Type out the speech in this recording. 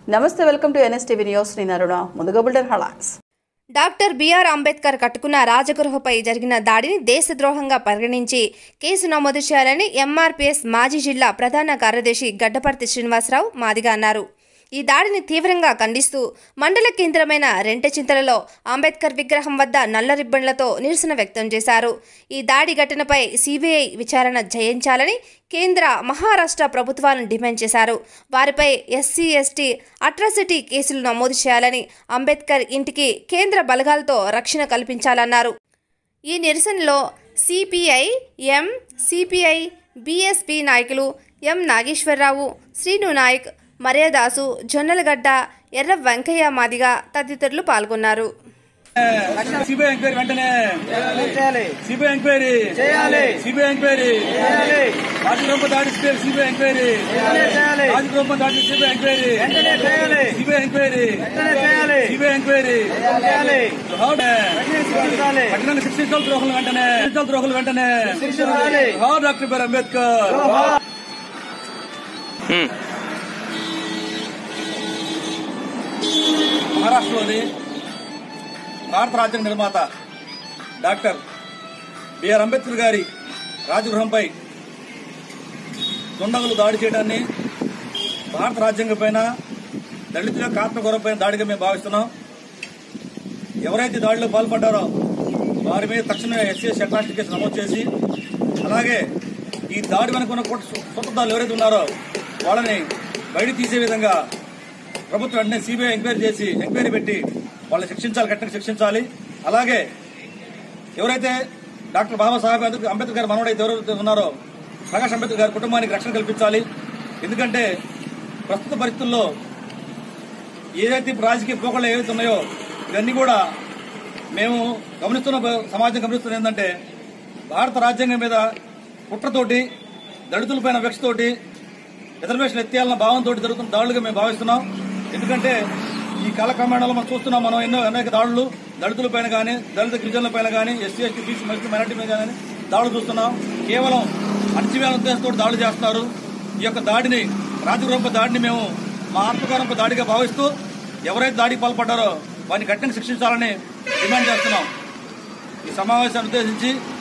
నమస్తే welcome to NSTV news నేను అరుణ ముందుగా బుల్డర్ హలాక్స్ డాక్టర్ బిఆర్ అంబేద్కర్ కట్టుకున్న రాజగృహపై జరిగిన దాడిని దేశద్రోహంగా పరిగణించి కేసు నమోదు చేయాలని ఎంఆర్పీఎస్ మాజీ జిల్లా ప్రధాన కార్యదర్శి గడ్డపర్తి శ్రీనివాసరావు మాదిగా అన్నారు ఈ దాడిని తీవ్రంగా ఖండిస్తూ మండల కేంద్రమైన రెంటచింతలలో అంబేద్కర్ విగ్రహం వద్ద నల్ల రిబ్బన్లతో నిరసన వ్యక్తం చేశారు ఈ దాడి ఘటనపై సిబిఐ విచారణ చేయించాలని కేంద్ర మహారాష్ట్ర ప్రభుత్వాలను డిమాండ్ చేశారు వారిపై ఎస్సీ ఎస్టీ అట్రాసిటీ కేసులు నమోదు చేయాలని అంబేద్కర్ ఇంటికి కేంద్ర బలగాలతో రక్షణ కల్పించాలన్నారు ఈ నిరసనలో సిపిఐ ఎం సిపిఐ బీఎస్పీ నాయకులు ఎం నాగేశ్వరరావు శ్రీను నాయక్ మర్యాదాసు జొన్నలగడ్డ ఎర్ర వెంకయ్య మాదిగ తదితరులు పాల్గొన్నారు సిబిఐ ఎంక్వైరీ వెంటనే చేయాలి సిబిఐ ఎంక్వైరీ చేయాలి. సిబిఐ ఎంక్వైరీ చేయాలి రాజగ్రూపం దాడి సిబిఐ ఎంక్వైరీ వెంటనే చేయాలి రాజగ్రూపం దాడి సిబిఐ ఎంక్వైరీ వెంటనే చేయాలి సిబిఐ ఎంక్వైరీ వెంటనే చేయాలి సిబిఐ ఎంక్వైరీ చేయాలి జోహార్. వెంటనే శిక్షించాలి కఠినంగా శిక్షించాలి ద్రోహులు వెంటనే శిక్షించాలి ద్రోహులు వెంటనే శిక్షించాలి జోహార్ డాక్టర్ బిఆర్ అంబేద్కర్ జోహార్. మహారాష్ట్రలోని భారత రాజ్యాంగ నిర్మాత డాక్టర్ బిఆర్ అంబేద్కర్ గారి రాజగృహంపై దుండగులు దాడి చేయడాన్ని భారత రాజ్యాంగం పైన దళితుల యొక్క ఆత్మగౌరవం దాడిగా మేము భావిస్తున్నాం ఎవరైతే దాడిలో పాల్పడ్డారో వారి మీద తక్షణమే ఎస్సీఎస్ అట్రాసిటీ కేసు నమోదు చేసి అలాగే ఈ దాడి వెనుక ఉన్న స్వతంత్రాలు ఎవరైతే ఉన్నారో వాళ్ళని బయట తీసే విధంగా ప్రభుత్వం వెంటనే సిబిఐ ఎంక్వైరీ చేసి ఎంక్వైరీ పెట్టి వాళ్ళని శిక్షించాలి కఠినంగా శిక్షించాలి అలాగే ఎవరైతే డాక్టర్ బాబాసాహెబ్ అంబేద్కర్ అంబేద్కర్ గారి మనవడైతే ఎవరైతే ఉన్నారో ప్రకాష్ అంబేద్కర్ గారి కుటుంబానికి రక్షణ కల్పించాలి ఎందుకంటే ప్రస్తుత పరిస్థితుల్లో ఏదైతే ఇప్పుడు రాజకీయ పోకళ్ళు ఏవైతే ఉన్నాయో ఇవన్నీ కూడా మేము గమనిస్తున్న బ- సమాజం గమనిస్తున్న ఏంటంటే భారత రాజ్యాంగం మీద కుట్రతోటి దళితులపైన వివక్షతోటి రిజర్వేషన్ ఎత్తేయాలన్న భావంతో జరుగుతున్న దాడులుగా మేము భావిస్తున్నాం ఎందుకంటే ఈ కాలక్రమేణాలో మనం చూస్తున్నాం మనం ఎన్నో అనేక దాడులు దళితులపైన కానీ దళిత గిరిజనులపైన కానీ SC ST BC minority minority మీద కానీ దాడులు చూస్తున్నాం కేవలం అణచివేయాల ఉద్దేశంతో దాడులు చేస్తున్నారు ఈ యొక్క దాడిని రాజగృహంపై దాడిని మేము మా ఆత్మగౌరవంపై దాడిగా భావిస్తూ ఎవరైతే దాడికి పాల్పడ్డారో వారిని కఠినంగా శిక్షించాలని డిమాండ్ చేస్తున్నాం ఈ సమావేశాన్ని ఉద్దేశించి